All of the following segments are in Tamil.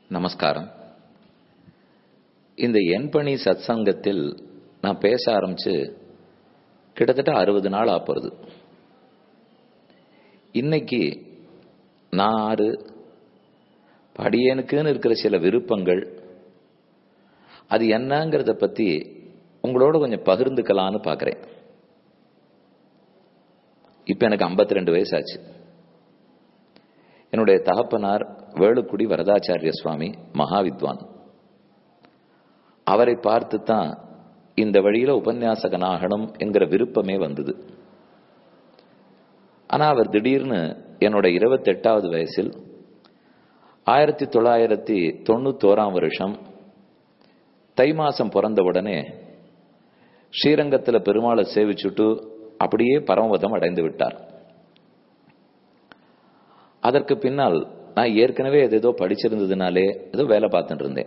நமஸ்காரம் இந்த என்பணி சத்சங்கத்தில் நான் பேச ஆரம்பிச்சு கிட்டத்தட்ட அறுபது நாள் ஆப்போறது இன்னைக்கு நான் ஆறு படியனுக்குன்னு இருக்கிற சில விருப்பங்கள் அது என்னங்கிறத பத்தி உங்களோட கொஞ்சம் பகிர்ந்துக்கலான்னு பாக்குறேன் இப்ப எனக்கு 52 ரெண்டு வயசாச்சு என்னுடைய தகப்பனார் வேலுக்குடி வரதாச்சாரிய சுவாமி மகாவித்வான் அவரை பார்த்து தான் இந்த வழியில உபன்யாசகனாகணும் என்கிற விருப்பமே வந்தது ஆனா அவர் திடீர்னு என்னோட இருபத்தெட்டாவது வயசில் ஆயிரத்தி தொள்ளாயிரத்தி தொண்ணூத்தோராம் வருஷம் தை மாசம் பிறந்த உடனே ஸ்ரீரங்கத்துல பெருமாளை சேவிச்சுட்டு அப்படியே பரமபதம் அடைந்து விட்டார் அதற்கு பின்னால் நான் ஏற்கனவே எதேதோ படிச்சிருந்ததுனாலே ஏதோ வேலை பார்த்துட்டு இருந்தேன்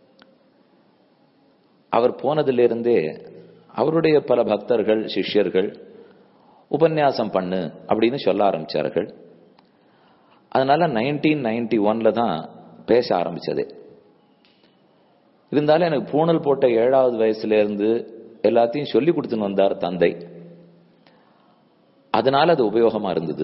அவர் போனதிலிருந்தே அவருடைய பல பக்தர்கள் சிஷ்யர்கள் உபன்யாசம் பண்ணு அப்படின்னு சொல்ல ஆரம்பிச்சார்கள் அதனால நைன்டீன் நைன்டி ஒன்ல தான் பேச ஆரம்பிச்சதே இருந்தாலும் எனக்கு பூணல் போட்ட ஏழாவது வயசுல இருந்து எல்லாத்தையும் சொல்லி கொடுத்துன்னு வந்தார் தந்தை அதனால அது உபயோகமா இருந்தது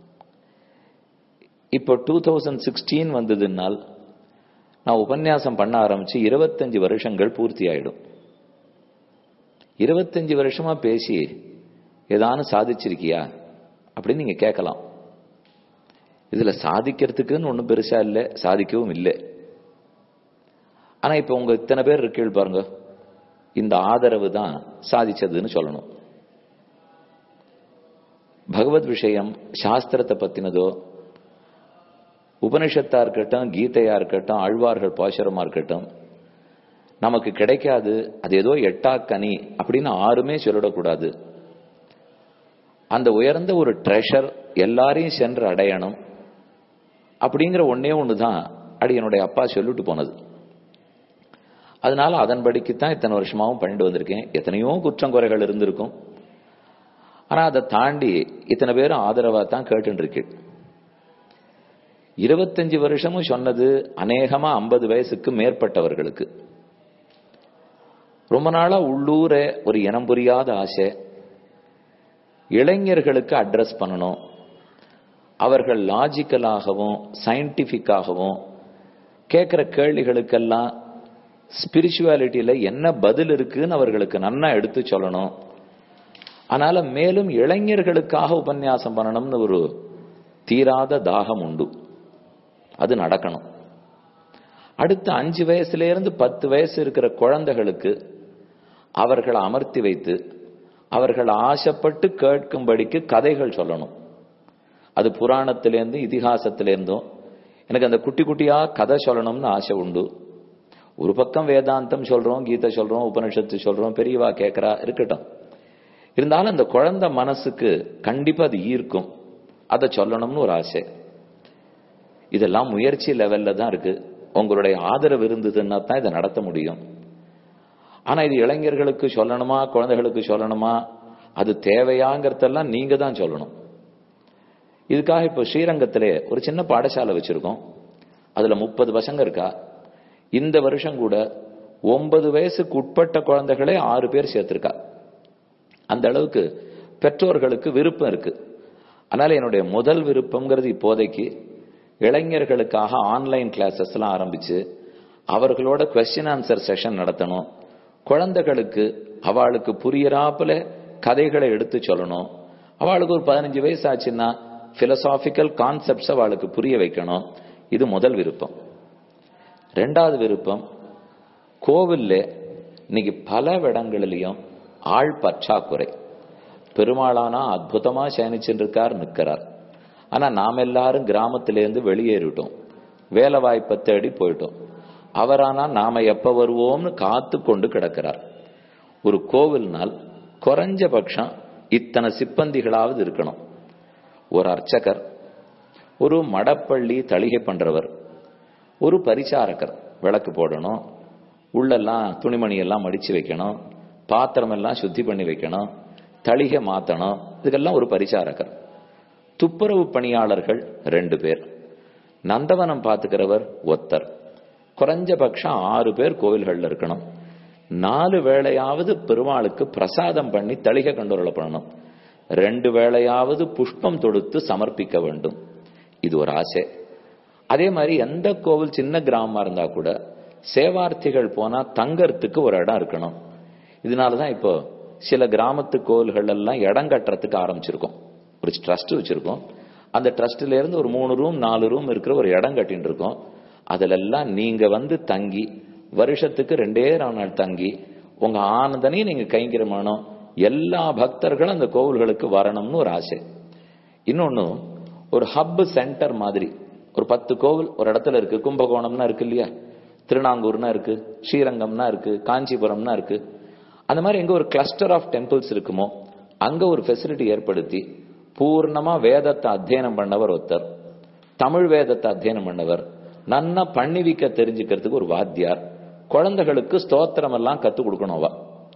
இப்போ டூ தௌசண்ட் சிக்ஸ்டீன் வந்ததுனால் நான் உபன்யாசம் பண்ண ஆரம்பிச்சு இருபத்தஞ்சு வருஷங்கள் பூர்த்தி ஆயிடும் இருபத்தஞ்சு வருஷமா பேசி ஏதானும் சாதிச்சிருக்கியா அப்படின்னு நீங்க கேட்கலாம் இதுல சாதிக்கிறதுக்குன்னு ஒன்றும் பெருசா இல்லை சாதிக்கவும் இல்லை ஆனா இப்ப உங்க இத்தனை பேர் இருக்கீள் பாருங்க இந்த ஆதரவு தான் சாதிச்சதுன்னு சொல்லணும் பகவத் விஷயம் சாஸ்திரத்தை பத்தினதோ உபனிஷத்தா இருக்கட்டும் கீதையா இருக்கட்டும் ஆழ்வார்கள் பாசுரமா இருக்கட்டும் நமக்கு கிடைக்காது அது ஏதோ எட்டா கனி அப்படின்னு ஆறுமே சொல்லிடக்கூடாது அந்த உயர்ந்த ஒரு ட்ரெஷர் எல்லாரையும் சென்று அடையணும் அப்படிங்கிற ஒன்னே ஒண்ணுதான் அடி என்னுடைய அப்பா சொல்லிட்டு போனது அதனால அதன்படிக்கு தான் இத்தனை வருஷமாவும் பண்ணிட்டு வந்திருக்கேன் எத்தனையோ குற்றங்குறைகள் இருந்திருக்கும் ஆனா அதை தாண்டி இத்தனை பேரும் ஆதரவா தான் கேட்டு இருக்கு இருபத்தஞ்சு வருஷமும் சொன்னது அநேகமா ஐம்பது வயசுக்கு மேற்பட்டவர்களுக்கு ரொம்ப நாளா உள்ளூர ஒரு இனம் புரியாத ஆசை இளைஞர்களுக்கு அட்ரஸ் பண்ணணும் அவர்கள் லாஜிக்கலாகவும் சயின்டிபிக்காகவும் கேட்கிற கேள்விகளுக்கெல்லாம் ஸ்பிரிச்சுவாலிட்டியில என்ன பதில் இருக்குன்னு அவர்களுக்கு நன்னா எடுத்து சொல்லணும் அதனால மேலும் இளைஞர்களுக்காக உபன்யாசம் பண்ணணும்னு ஒரு தீராத தாகம் உண்டு அது நடக்கணும் அடுத்த அஞ்சு வயசுல இருந்து பத்து வயசு இருக்கிற குழந்தைகளுக்கு அவர்களை அமர்த்தி வைத்து அவர்கள் ஆசைப்பட்டு கேட்கும்படிக்கு கதைகள் சொல்லணும் அது புராணத்திலேருந்து இதிகாசத்திலேருந்தும் எனக்கு அந்த குட்டி குட்டியா கதை சொல்லணும்னு ஆசை உண்டு ஒரு பக்கம் வேதாந்தம் சொல்றோம் கீதை சொல்றோம் உபனிஷத்து சொல்றோம் பெரியவா கேட்கறா இருக்கட்டும் இருந்தாலும் அந்த குழந்தை மனசுக்கு கண்டிப்பா அது ஈர்க்கும் அதை சொல்லணும்னு ஒரு ஆசை இதெல்லாம் முயற்சி லெவல்ல தான் இருக்கு உங்களுடைய ஆதரவு இருந்ததுன்னா தான் இதை நடத்த முடியும் ஆனா இது இளைஞர்களுக்கு சொல்லணுமா குழந்தைகளுக்கு சொல்லணுமா அது தேவையாங்கிறதெல்லாம் நீங்க தான் சொல்லணும் இதுக்காக இப்போ ஸ்ரீரங்கத்திலே ஒரு சின்ன பாடசாலை வச்சிருக்கோம் அதுல முப்பது பசங்க இருக்கா இந்த வருஷம் கூட ஒன்பது வயசுக்கு உட்பட்ட குழந்தைகளே ஆறு பேர் சேர்த்திருக்கா அந்த அளவுக்கு பெற்றோர்களுக்கு விருப்பம் இருக்கு அதனால என்னுடைய முதல் விருப்பம்ங்கிறது இப்போதைக்கு இளைஞர்களுக்காக ஆன்லைன் கிளாஸஸ் எல்லாம் ஆரம்பிச்சு அவர்களோட கொஸ்டின் ஆன்சர் செஷன் நடத்தணும் குழந்தைகளுக்கு அவளுக்கு புரியறாப்புல கதைகளை எடுத்து சொல்லணும் அவளுக்கு ஒரு பதினஞ்சு வயசு ஆச்சுன்னா பிலசாபிக்கல் கான்செப்ட்ஸ் அவளுக்கு புரிய வைக்கணும் இது முதல் விருப்பம் ரெண்டாவது விருப்பம் கோவில்ல இன்னைக்கு பல இடங்களிலையும் ஆள் பற்றாக்குறை பெருமாளானா அற்புதமா சயனிச்சுட்டு இருக்கார் நிற்கிறார் ஆனா நாம் எல்லாரும் கிராமத்திலேருந்து வெளியேறிட்டோம் வேலை வாய்ப்பை தேடி போயிட்டோம் அவரானா நாம எப்ப வருவோம்னு காத்து கொண்டு கிடக்கிறார் ஒரு கோவில்னால் குறைஞ்சபட்சம் இத்தனை சிப்பந்திகளாவது இருக்கணும் ஒரு அர்ச்சகர் ஒரு மடப்பள்ளி தளிகை பண்றவர் ஒரு பரிசாரகர் விளக்கு போடணும் உள்ளெல்லாம் துணிமணி எல்லாம் மடிச்சு வைக்கணும் பாத்திரம் எல்லாம் சுத்தி பண்ணி வைக்கணும் தளிகை மாத்தணும் இதுக்கெல்லாம் ஒரு பரிசாரகர் துப்புரவு பணியாளர்கள் ரெண்டு பேர் நந்தவனம் பார்த்துக்கிறவர் ஒத்தர் குறைஞ்சபட்சம் ஆறு பேர் கோவில்கள்ல இருக்கணும் நாலு வேளையாவது பெருமாளுக்கு பிரசாதம் பண்ணி தளிகை கண்டுரல பண்ணணும் ரெண்டு வேளையாவது புஷ்பம் தொடுத்து சமர்ப்பிக்க வேண்டும் இது ஒரு ஆசை அதே மாதிரி எந்த கோவில் சின்ன கிராமமா இருந்தா கூட சேவார்த்திகள் போனா தங்கறதுக்கு ஒரு இடம் இருக்கணும் இதனாலதான் இப்போ சில கிராமத்து கோவில்கள் எல்லாம் இடம் கட்டுறதுக்கு ஆரம்பிச்சிருக்கோம் ஒரு ட்ரஸ்ட் வச்சிருக்கோம் அந்த ட்ரஸ்ட்ல இருந்து ஒரு மூணு ரூம் நாலு ரூம் இருக்கிற ஒரு இடம் கட்டிட்டு இருக்கோம் அதுல எல்லாம் நீங்க வந்து தங்கி வருஷத்துக்கு ரெண்டே நாள் தங்கி உங்க ஆனந்தனையும் நீங்க கைங்கரமானோம் எல்லா பக்தர்களும் அந்த கோவில்களுக்கு வரணும்னு ஒரு ஆசை இன்னொன்னு ஒரு ஹப் சென்டர் மாதிரி ஒரு பத்து கோவில் ஒரு இடத்துல இருக்கு கும்பகோணம்னா இருக்கு இல்லையா திருநாங்கூர்னா இருக்கு ஸ்ரீரங்கம்னா இருக்கு காஞ்சிபுரம்னா இருக்கு அந்த மாதிரி எங்க ஒரு கிளஸ்டர் ஆஃப் டெம்பிள்ஸ் இருக்குமோ அங்க ஒரு ஃபெசிலிட்டி ஏற்படுத்தி பூர்ணமா வேதத்தை அத்தியனம் பண்ணவர் ஒருத்தர் தமிழ் வேதத்தை அத்தியனம் பண்ணவர் நன்னா பண்ணிவிக்க தெரிஞ்சுக்கிறதுக்கு ஒரு வாத்தியார் குழந்தைகளுக்கு ஸ்தோத்திரம் எல்லாம் கத்து கொடுக்கணும் அவ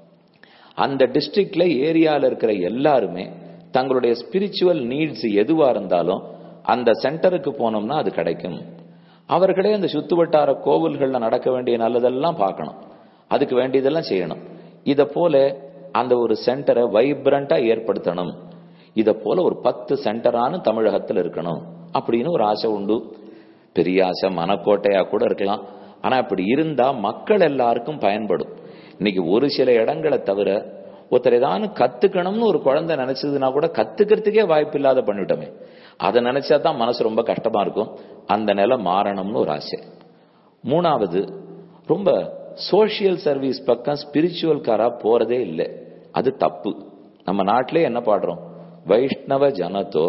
அந்த டிஸ்ட்ரிக்ட்ல ஏரியால இருக்கிற எல்லாருமே தங்களுடைய ஸ்பிரிச்சுவல் நீட்ஸ் எதுவா இருந்தாலும் அந்த சென்டருக்கு போனோம்னா அது கிடைக்கும் அவர்களே அந்த சுத்து வட்டார கோவில்கள்ல நடக்க வேண்டிய நல்லதெல்லாம் பார்க்கணும் அதுக்கு வேண்டியதெல்லாம் செய்யணும் இத போல அந்த ஒரு சென்டரை வைப்ரண்டா ஏற்படுத்தணும் இத போல ஒரு பத்து சென்டரான தமிழகத்தில் இருக்கணும் அப்படின்னு ஒரு ஆசை உண்டு பெரிய ஆசை மனக்கோட்டையா கூட இருக்கலாம் ஆனா இப்படி இருந்தா மக்கள் எல்லாருக்கும் பயன்படும் இன்னைக்கு ஒரு சில இடங்களை தவிர ஒருத்தர் ஏதாவது கத்துக்கணும்னு ஒரு குழந்தை நினைச்சதுன்னா கூட கத்துக்கிறதுக்கே வாய்ப்பு இல்லாத பண்ணிட்டோமே அதை நினைச்சா தான் மனசு ரொம்ப கஷ்டமா இருக்கும் அந்த நிலை மாறணும்னு ஒரு ஆசை மூணாவது ரொம்ப சோசியல் சர்வீஸ் பக்கம் ஸ்பிரிச்சுவல் காரா போறதே இல்லை அது தப்பு நம்ம நாட்டிலே என்ன பாடுறோம் வைஷ்ணவ ஜனத்தோ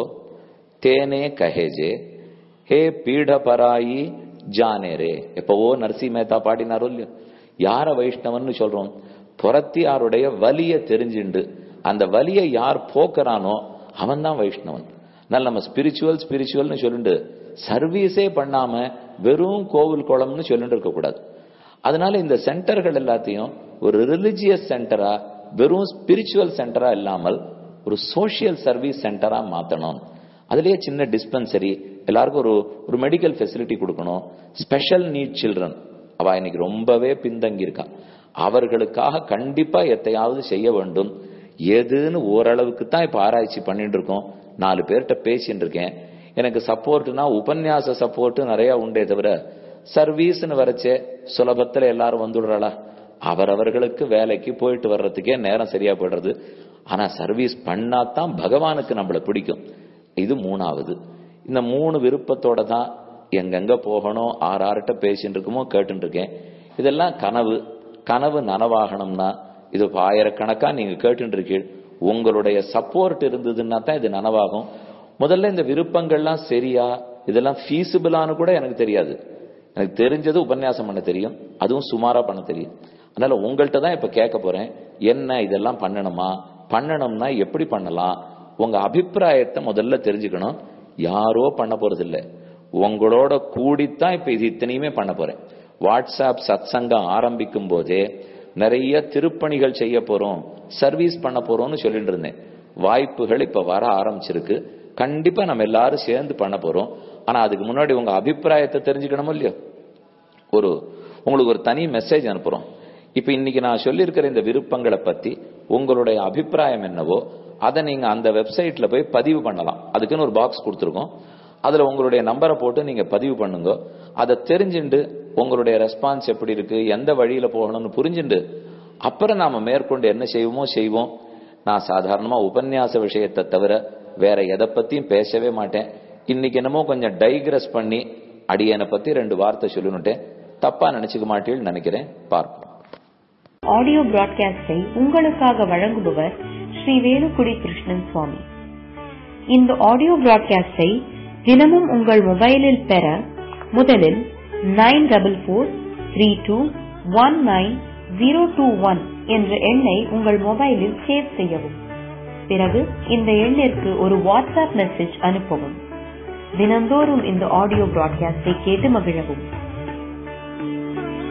தேனே கஹேஜே ஹே பீடபராயி ஜானேரே எப்பவோ நரசி மேத்தா பாடினாரோ இல்லையோ யார வைஷ்ணவன்னு சொல்றோம் புறத்தியாருடைய வலிய தெரிஞ்சுண்டு அந்த வலியை யார் போக்குறானோ அவன் தான் வைஷ்ணவன் அதனால நம்ம ஸ்பிரிச்சுவல் ஸ்பிரிச்சுவல்னு சொல்லிட்டு சர்வீஸே பண்ணாம வெறும் கோவில் குளம்னு சொல்லிட்டு இருக்க கூடாது அதனால இந்த சென்டர்கள் எல்லாத்தையும் ஒரு ரிலிஜியஸ் சென்டரா வெறும் ஸ்பிரிச்சுவல் சென்டரா இல்லாமல் ஒரு சோசியல் சர்வீஸ் சென்டரா மாத்தணும் அதுலயே சின்ன டிஸ்பென்சரி எல்லாருக்கும் ஒரு ஒரு மெடிக்கல் ஃபெசிலிட்டி கொடுக்கணும் ஸ்பெஷல் நீட் சில்ட்ரன் அவ இன்னைக்கு ரொம்பவே பின்தங்கி இருக்கா அவர்களுக்காக கண்டிப்பா எத்தையாவது செய்ய வேண்டும் எதுன்னு ஓரளவுக்கு தான் இப்ப ஆராய்ச்சி பண்ணிட்டு இருக்கோம் நாலு பேர்கிட்ட பேசிட்டு இருக்கேன் எனக்கு சப்போர்ட்னா உபன்யாச சப்போர்ட் நிறைய உண்டே தவிர சர்வீஸ்னு வரைச்சே சுலபத்துல எல்லாரும் வந்துடுறாளா அவரவர்களுக்கு வேலைக்கு போயிட்டு வர்றதுக்கே நேரம் சரியா போயிடுறது ஆனா சர்வீஸ் பண்ணாதான் பகவானுக்கு நம்மள பிடிக்கும் இது மூணாவது இந்த மூணு விருப்பத்தோட தான் எங்கெங்க போகணும் ஆறு ஆறுட்ட பேசிட்டு இருக்குமோ கேட்டு இருக்கேன் இதெல்லாம் கனவு கனவு நனவாகணும்னா இது ஆயிரக்கணக்கா நீங்க கேட்டு இருக்கீள் உங்களுடைய சப்போர்ட் இருந்ததுன்னா தான் இது நனவாகும் முதல்ல இந்த விருப்பங்கள்லாம் சரியா இதெல்லாம் ஃபீஸிபிளான்னு கூட எனக்கு தெரியாது எனக்கு தெரிஞ்சது உபன்யாசம் பண்ண தெரியும் அதுவும் சுமாரா பண்ண தெரியும் அதனால உங்கள்கிட்ட தான் இப்ப கேட்க போறேன் என்ன இதெல்லாம் பண்ணணுமா பண்ணணும்னா எப்படி பண்ணலாம் உங்க அபிப்பிராயத்தை முதல்ல தெரிஞ்சுக்கணும் யாரோ பண்ண போறது இல்ல உங்களோட கூடித்தான் இப்ப இது இத்தனையுமே பண்ண போறேன் வாட்ஸ்அப் சத் சங்கம் ஆரம்பிக்கும் போதே நிறைய திருப்பணிகள் செய்ய போறோம் சர்வீஸ் பண்ண போறோம்னு சொல்லிட்டு இருந்தேன் வாய்ப்புகள் இப்ப வர ஆரம்பிச்சிருக்கு கண்டிப்பா நம்ம எல்லாரும் சேர்ந்து பண்ண போறோம் ஆனா அதுக்கு முன்னாடி உங்க அபிப்பிராயத்தை தெரிஞ்சுக்கணுமோ இல்லையோ ஒரு உங்களுக்கு ஒரு தனி மெசேஜ் அனுப்புறோம் இப்ப இன்னைக்கு நான் சொல்லியிருக்கிற இந்த விருப்பங்களை பத்தி உங்களுடைய அபிப்பிராயம் என்னவோ அதை நீங்க அந்த வெப்சைட்ல போய் பதிவு பண்ணலாம் அதுக்குன்னு ஒரு பாக்ஸ் கொடுத்துருக்கோம் அதுல உங்களுடைய நம்பரை போட்டு நீங்க பதிவு பண்ணுங்க அதை தெரிஞ்சுண்டு உங்களுடைய ரெஸ்பான்ஸ் எப்படி இருக்கு எந்த வழியில போகணும்னு புரிஞ்சுண்டு அப்புறம் நாம மேற்கொண்டு என்ன செய்வோமோ செய்வோம் நான் சாதாரணமா உபன்யாச விஷயத்தை தவிர வேற எதை பத்தியும் பேசவே மாட்டேன் இன்னைக்கு என்னமோ கொஞ்சம் டைக்ரஸ் பண்ணி அடியனை பத்தி ரெண்டு வார்த்தை சொல்லணுட்டேன் தப்பா நினைச்சுக்க மாட்டேன்னு நினைக்கிறேன் பார்ப்போம் ஆடியோ பிராட்காஸ்டை உங்களுக்காக வழங்குபவர் ஸ்ரீ வேலுக்குடி கிருஷ்ணன் சுவாமி இந்த ஆடியோ பிராட்காஸ்டை தினமும் உங்கள் மொபைலில் பெற முதலில் nine double four three two one nine zero two one என்ற எண்ணை உங்கள் மொபைலில் சேவ் செய்யவும் பிறகு இந்த எண்ணிற்கு ஒரு வாட்ஸ்அப் மெசேஜ் அனுப்பவும் தினந்தோறும் இந்த ஆடியோ பிராட்காஸ்டை கேட்டு மகிழவும்